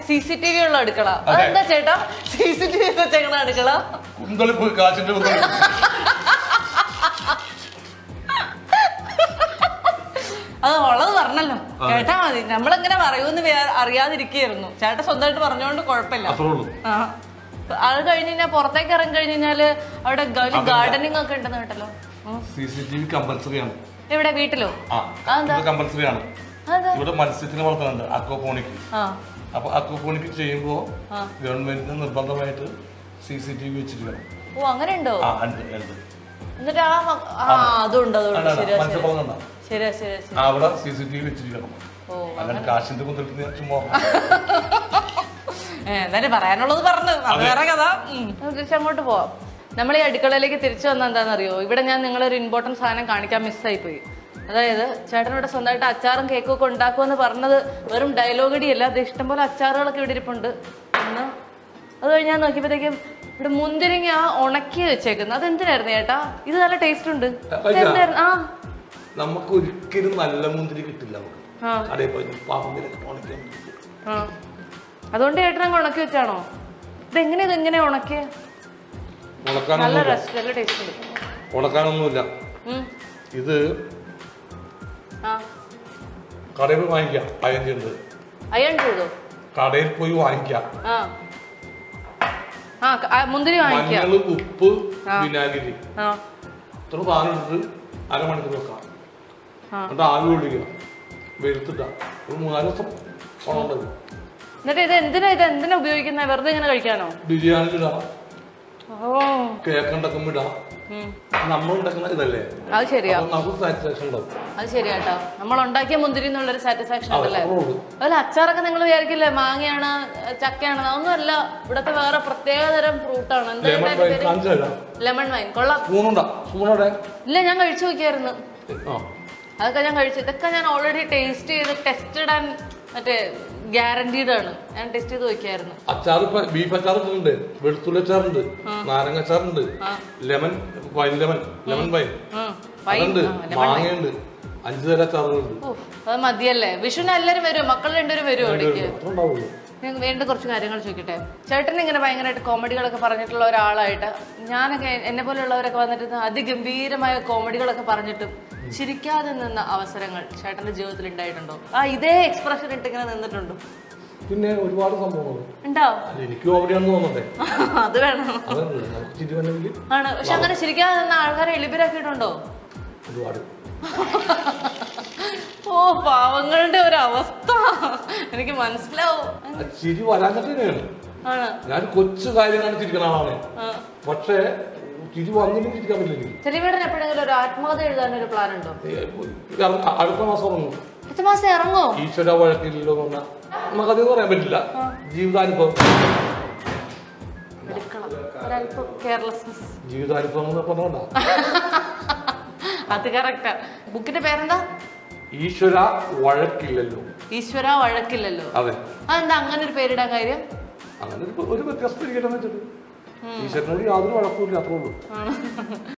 C C T V ഉള്ള അടുക്കള അതെന്താ ചേട്ടാ സി സി ടി വി വെച്ചേക്കണ അടുക്കള കുന്തളിപ്പ് കാശിന്റെ കുന്തളിപ്പ് അത് ഉള്ളത് പറഞ്ഞല്ലോ കേട്ടാ മതി നമ്മളെങ്ങനെ പറയൂന്ന് വേ- അറിയാതിരിക്കുകയായിരുന്നു ചേട്ടൻ സ്വന്തമായിട്ട് പറഞ്ഞോണ്ട് കുഴപ്പമില്ല അത്രേ ഉള്ളൂ ആ അത് കഴിഞ്ഞ് കഴിഞ്ഞാൽ പുറത്തേക്ക് ഇറങ്ങി കഴിഞ്ഞ് കഴിഞ്ഞാല് അവിടെ ഗാർഡനിങ് ഒക്കെ ഉണ്ടെന്ന് കേട്ടല്ലോ ഉം. C C T V compulsory ആണ് എവിടെ വീട്ടിലോ ആ അതെന്താ? ഇത് കമ്പൽസറി ആണ് അതെന്താ ഇവിടെ മത്സ്യത്തിന് വളർത്തുന്നുണ്ട് അക്വപോണിക് ആ അപ്പൊ അക്വപോണിക് ചെയ്യുമ്പോ ആ. ഗവൺമെന്റിന് നിർബന്ധമായിട്ട് സി സി ടി വി വെച്ചിരിക്കണം ഓ അങ്ങനെ ഉണ്ടോ ആ ഉണ്ട് ഉണ്ട് എന്നിട്ട് ആ മ- ആ അതുണ്ട് അതുണ്ട് അല്ല, അല്ല, ശരിയാ ശരിയാ മത്സ്യക്കുളം കണ്ടോ? ശരിയാ ശരിയാ ശരി ആ, അവിടെ സി സി ടി വി വെച്ചിരിക്കണം ഓ അങ്ങനെ കാശിന്റെ കുന്തളിപ്പ് ഞാൻ ചുമ്മാ ഏ, എന്തായാലും പറയാനുള്ളത് പറഞ്ഞു അത് വേറെ കഥ ഉം. നമുക്ക് തിരിച്ച് അങ്ങോട്ട് പോവാം നമ്മൾ ഈ അടുക്കളയിലേക്ക് തിരിച്ചു വന്ന എന്താണെന്നറിയോ ഇവിടെ ഞാൻ നിങ്ങളൊരു ഇമ്പോർട്ടന്റ് സാധനം കാണിക്കാൻ മിസ്സായി പോയി അതായത് ചേട്ടനോട് സ്വന്തമായിട്ട് അച്ചാറും കേക്കും ഒക്കെ ഉണ്ടാക്കുമെന്ന് പറഞ്ഞത് വെറും ഡയലോഗടിയല്ല അത് ഇഷ്ടംപോലെ അച്ചാറുകളൊക്കെ ഇവിടെ ഇരിപ്പുണ്ട് ഒന്ന് അത് കഴിഞ്ഞ് ഞാൻ നോക്കിയപ്പോഴത്തേക്കും ഇവിടെ മുന്തിരിങ്ങ ഉണക്കി വെച്ചേക്കുന്നത് അതെന്തിനായിരുന്നു ചേട്ടാ ഇത് നല്ല ടേസ്റ്റ് ഉണ്ട് ഇതെന്തായിരുന്നു? ആ നമുക്ക് ഒരിക്കലും നല്ല മുന്തിരി കിട്ടില്ല നമുക്ക് ആ കടയിൽ പോയി പാപ്പന്തിരൊക്കെ ഉണക്കാൻ ആ അതുകൊണ്ട് ചേട്ടൻ അങ്ങ് ഉണക്കി വെച്ചാണോ ഇതെങ്ങനെ ഇതെങ്ങനെ ഉണക്കിയ നല്ല ഉണക്കാനൊന്നും രസം നല്ല ടേസ്റ്റ് ഉണ്ട് ഉണക്കാനൊന്നുമില്ല ഉം. ഇത് ആ കടയിൽ പോയി വാങ്ങിക്കാം അയഞ്ചുണ്ട് അയൺ ചെയ്തോ കടയിൽ പോയി വാങ്ങിക്കാം ആ ആ ക- ആ, മുന്തിരി വാങ്ങിക്കാം മഞ്ഞള് ഉപ്പ് ആ. വിനാഗിരി ആ ഇത്ര സാധനം എടുത്തിട്ട് അരമണിക്കൂർ വെക്കാം ആ. എന്നിട്ട് ആവി ഒഴിക്കണം വെളുത്തിട്ട ഒരു മൂന്നാല് ദിവസം ഉണണ്ടത് എന്നിട്ട് ഇത് എന്തിനാ ഇത് എന്തിനാ ഉപയോഗിക്കുന്നത് വെറുതെ ഇങ്ങനെ കഴിക്കാനോ ബിരിയാണി ഇടാം ഓ കേക്ക് ഉണ്ടാക്കുമ്പോൾ ഇടാം ഉം. നമ്മൾ ഉണ്ടാക്കുന്ന ഇതല്ലേ അത് ശരിയാ അപ്പൊ നമുക്ക് സാറ്റിസ്ഫാക്ഷൻ ഉണ്ടാവും അത് ശരിയാട്ടോ നമ്മൾ ഉണ്ടാക്കിയ മുന്തിരി എന്നുള്ളൊരു സാറ്റിസ്ഫാക്ഷൻ അതെ, ഉണ്ടല്ലേ അത്രേ ഉള്ളൂ. അതുപോലെ അച്ചാറൊക്കെ നിങ്ങൾ വിചാരിക്കില്ലേ മാങ്ങയാണ് ചക്കയാണ് അതൊന്നുമല്ല ഇവിടത്തെ വേറെ പ്രത്യേകതരം ഫ്രൂട്ടാണ് എന്താ ലെമൺ ഇതിന്റെ വൈൻ പേര് കാണിച്ചു തരാം ലെമൺ വൈൻ കൊള്ളാം സ്പൂണുണ്ടാ സ്പൂണോടെ ഇല്ല ഞാൻ കഴിച്ചു നോക്കിയായിരുന്നു ആ അതൊക്കെ ഞാൻ കഴിച്ചു ഇതൊക്കെ ഞാൻ ഓൾറെഡി ടേസ്റ്റ് ചെയ്ത് ടെസ്റ്റഡ് ആൻഡ് മറ്റേ ഗ്യാരണ്ടീഡ് ആണ് ഞാൻ ടെസ്റ്റ് ചെയ്ത് നോക്കിയായിരുന്നു അച്ചാർ ഇപ്പൊ ബീഫ് അച്ചാർ ഉണ്ട് വെളുത്തുള്ളി അച്ചാറുണ്ട് നാരങ്ങ അച്ചാറുണ്ട് ആ. Lemon wine lemon lemon wine ഉം. വൈൻ അതുണ്ട് ആ, lemon wine. മാങ്ങയുണ്ട് അഞ്ചു തരം അച്ചാറുകളുണ്ട് ഉഫ്, അത് മതിയല്ലേ വിഷുവിന് എല്ലാവരും വരും മക്കൾ രണ്ടുപേരും വരും ഇവിടേക്ക് അത്ര ഉണ്ടാവുള്ളൂ ഞാൻ വീണ്ടും കുറച്ച് കാര്യങ്ങൾ ചോദിക്കട്ടെ ചേട്ടൻ ഇങ്ങനെ ഭയങ്കരമായിട്ട് കോമഡികളൊക്കെ പറഞ്ഞിട്ടുള്ള ഒരാളായിട്ട് ഞാനൊക്കെ എന്നെ പോലെയുള്ളവരൊക്കെ വന്നിട്ട് അതിഗംഭീരമായ കോമഡികളൊക്കെ പറഞ്ഞിട്ടും ചിരിക്കാതെ നിന്ന അവസരങ്ങൾ ചേട്ടന്റെ ജീവിതത്തിൽ ഉണ്ടായിട്ടുണ്ടോ ആ ഇതേ എക്സ്പ്രഷൻ ഇട്ട് ഇങ്ങനെ നിന്നിട്ടുണ്ടോ പിന്നെ ഒരുപാട് സംഭവങ്ങൾ ഉണ്ടോ അത് എനിക്ക് കോമഡിയാണെന്ന് തോന്നണ്ടേ അത് വേണം അതല്ല നമുക്ക് ചിരി വന്നെങ്കിൽ ആണ് പക്ഷെ അങ്ങനെ ചിരിക്കാതെ നിന്ന ആൾക്കാരെ എളിബിരാക്കിയിട്ടുണ്ടോ ഒരുപാട് ഓ പാവങ്ങളുടെ ഒരു അവസ്ഥ എനിക്ക് മനസ്സിലാവും ആ ചിരി വരാഞ്ഞിട്ട് തന്നെയാണ് ആണ് ഞാൻ കൊച്ചു കാര്യം കാണിച്ചിരിക്കുന്ന ആളാണ് ആ. പക്ഷേ ചിരി വന്നിട്ടും ചിരിക്കാൻ പറ്റില്ല എനിക്ക് ചെറിയവേടൻ എപ്പോഴെങ്കിലും ഒരു ആത്മകഥ എഴുതാൻ ഒരു പ്ലാൻ ഉണ്ടോ ഏ, ഇറങ്ങ- അടുത്ത മാസം ഇറങ്ങും അടുത്ത മാസം ഇറങ്ങോ ഈശ്വര വഴക്കില്ലല്ലോ എന്ന് പറഞ്ഞാൽ നമുക്കതെന്ന് പറയാൻ പറ്റില്ല ജീവിതാനുഭവം എടുക്കണം ഒരല്പം കെയർലെസ്നെസ് ജീവിതാനുഭവം എന്ന് പറഞ്ഞോണ്ടാ അത് കറക്റ്റാ ബുക്കിന്റെ പേരെന്താ ഈശ്വര വഴക്കില്ലല്ലോ ഈശ്വര വഴക്കില്ലല്ലോ അതെ അതെന്താ അങ്ങനെ ഒരു പേരിടാൻ കാര്യം അങ്ങനെ ഒരു- ഒരു വ്യത്യസ്തം ഇരിക്കണം വെച്ചിട്ട് ഈശ്വരനോട് യാതൊരു വഴക്കുമില്ല അത്രേ ഉള്ളൂ ആണ്.